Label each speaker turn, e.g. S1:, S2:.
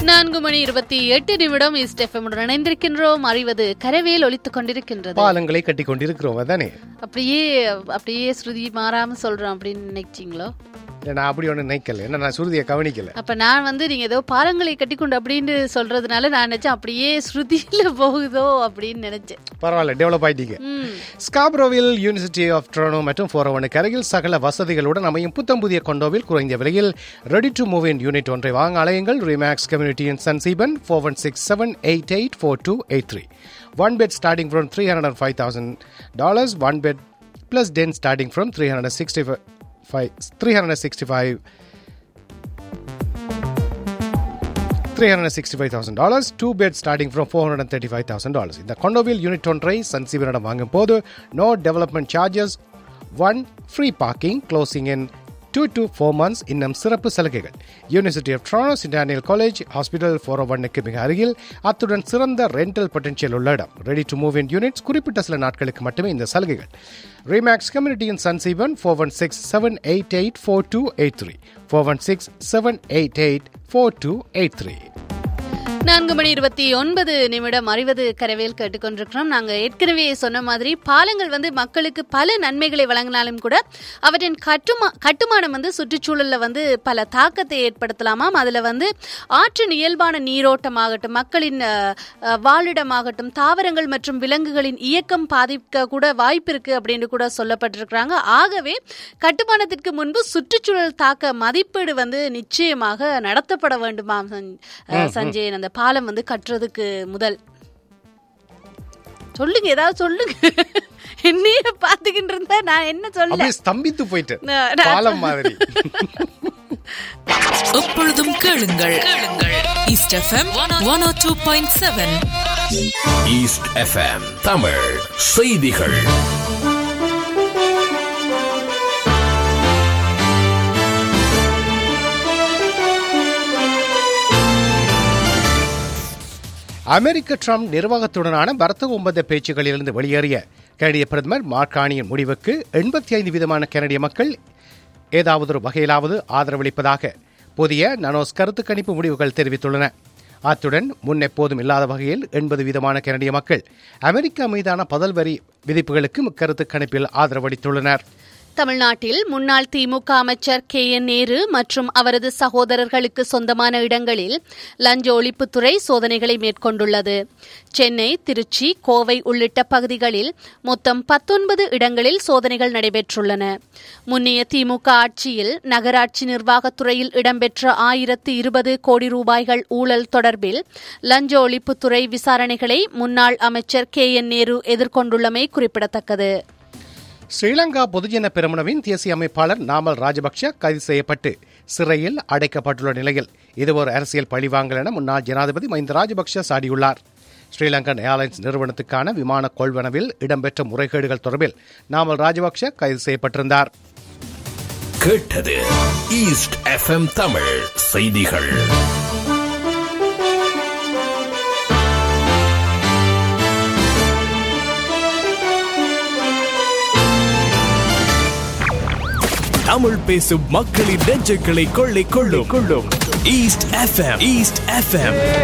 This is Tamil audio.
S1: நான்கு மணி இருபத்தி எட்டு நிமிடம் ஈஸ்ட் எஃப்எம் இணைந்திருக்கின்றோம் அறிவது கரவேல் ஒலித்துக் கொண்டிருக்கின்றது
S2: பாலங்களை கட்டி கொண்டிருக்கிறோம் அதானே
S1: அப்படியே அப்படியே ஸ்ருதி மாறாம சொல்றோம் அப்படின்னு நினைச்சீங்களோ
S2: இல்ல, நான் அப்படி ஒண்ணு நினைக்கல என்ன நான் சுருதியை கவனிக்கல
S1: அப்ப நான் வந்து நீங்க ஏதோ பாலங்களை கட்டிக்கொண்டு அப்படின்னு சொல்றதுனால நான் நினைச்சேன் அப்படியே ஸ்ருதியில போகுதோ அப்படின்னு நினைச்சேன்
S2: பரவாயில்ல டெவலப் ஆயிட்டீங்க
S1: ம்
S2: ஸ்காப்ரோவில் யூனிவர்சிட்டி ஆஃப் ட்ரோனோ மற்றும் ஃபோரோவனுக்கு அருகில் சகல வசதிகளுடன் அமையும் புத்தம் புதிய கொண்டோவில் குறைந்த விலையில் ready to move in unit ஒன்றை வாங்க அலையுங்கள் Remax community in Sanjeevan four one six seven eight eight four two eight three one bed starting from three hundred five thousand dollars one bed plus den starting from three hundred sixty five three hundred sixty five $365,000 two bed starting from four hundred thirty five thousand dollars இந்த கொண்டோவில் யூனிட் ஒன்றை சன்சீவனிடம் வாங்கும் போது no development charges one free parking closing in two to four months இன்னும் சிறப்பு சலுகைகள் university of Toronto Centennial college hospital four ஒன்னுக்கு மிக அருகில் அத்துடன் சிறந்த ரெண்டல் பொட்டன்ஷியல் உள்ள இடம் ready to move in units குறிப்பிட்ட சில நாட்களுக்கு மட்டுமே இந்த சலுகைகள் ரீமேக்ஸ் கம்யூனிட்டியின் Sanjeevan four one six seven eight eight four two eight three four one six seven eight eight four two eight three
S1: நான்கு மணி இருபத்தி ஒன்பது நிமிடம் அறிவது கரவேல் கேட்டுக்கொண்டிருக்கிறோம் நாங்க ஏற்கனவே சொன்ன மாதிரி பாலங்கள் வந்து மக்களுக்கு பல நன்மைகளை வழங்கினாலும் கூட அவற்றின் கட்டுமா கட்டுமானம் வந்து சுற்றுச்சூழல்ல வந்து பல தாக்கத்தை ஏற்படுத்தலாமாம் அதுல வந்து ஆற்றின் இயல்பான நீரோட்டமாகட்டும் மக்களின் அஹ், அஹ், வாழிடமாகட்டும் தாவரங்கள் மற்றும் விலங்குகளின் இயக்கம் பாதிக்க கூட வாய்ப்பு இருக்கு அப்படின்னு கூட சொல்லப்பட்டிருக்கிறாங்க ஆகவே கட்டுமானத்திற்கு முன்பு சுற்றுச்சூழல் தாக்க மதிப்பீடு வந்து நிச்சயமாக நடத்தப்பட வேண்டுமாம் சஞ்- அஹ், சஞ்சயன் அந்த பாலம் வந்து கட்டுறதுக்கு முதல் சொல்லுங்க ஏதாவது சொல்லுங்க என்னைய பாத்துக்கிட்டு இருந்தா நான் என்ன சொல்ல
S2: அப்படியே ஸ்தம்பித்து போயிட்டு
S1: நான்- நான்
S2: பாலம் மாதிரி
S3: எப்பொழுதும் கேளுங்கள் கேளுங்கள் East FM one O two point seven
S4: East FM Tamil செய்திகள்
S2: அமெரிக்க ட்ரம்ப் நிர்வாகத்துடனான வர்த்தக ஒப்பந்த பேச்சுகளிலிருந்து வெளியேறிய கனடிய பிரதமர் மார்கானியின் முடிவுக்கு எண்பத்தி ஐந்து விதமான கனடிய மக்கள் ஏதாவது ஒரு வகையிலாவது ஆதரவளிப்பதாக புதிய நனோஸ் கருத்து கணிப்பு முடிவுகள் தெரிவித்துள்ளன அத்துடன் முன்னெப்போதும் இல்லாத வகையில் எண்பது வீதமான கனடிய மக்கள் அமெரிக்கா மீதான பதில் வரி விதிப்புகளுக்கு கருத்து கணிப்பில் ஆதரவளித்துள்ளனர்
S1: தமிழ்நாட்டில் முன்னாள் திமுக அமைச்சர் கே என் நேரு மற்றும் அவரது சகோதரர்களுக்கு சொந்தமான இடங்களில் லஞ்ச ஒழிப்புத்துறை சோதனைகளை மேற்கொண்டுள்ளது சென்னை திருச்சி கோவை உள்ளிட்ட பகுதிகளில் மொத்தம் பத்தொன்பது இடங்களில் சோதனைகள் நடைபெற்றுள்ளன முன்னைய திமுக ஆட்சியில் நகராட்சி நிர்வாகத்துறையில் இடம்பெற்ற ஆயிரத்து இருபது கோடி ரூபாய்கள் ஊழல் தொடர்பில் லஞ்ச ஒழிப்புத்துறை விசாரணைகளை முன்னாள் அமைச்சர் கே என் நேரு எதிர்கொண்டுள்ளமை குறிப்பிடத்தக்கது
S2: ஸ்ரீலங்கா பொதுஜன பெருமனவின் தேசிய அமைப்பாளர் நாமல் ராஜபக்ஷ கைது செய்யப்பட்டு சிறையில் அடைக்கப்பட்டுள்ள நிலையில் இது ஒரு அரசியல் பழிவாங்கல் என முன்னாள் ஜனாதிபதி மஹிந்த ராஜபக்ஷ சாடியுள்ளார் ஸ்ரீலங்கன் ஏர்லைன்ஸ் நிறுவனத்துக்கான விமான கொள்வனவில் இடம்பெற்ற முறைகேடுகள் தொடர்பில் நாமல் ராஜபக்ஷ கைது செய்யப்பட்டிருந்தார்
S4: கேட்டது ஈஸ்ட் எஃப்எம் தமிழ் செய்திகள் தமிழ் பேசும் மக்களின் நெஞ்சுகளை கொள்ளை கொள்ளும் கொள்ளும் ஈஸ்ட் எஃப்எம் ஈஸ்ட் எஃப்எம்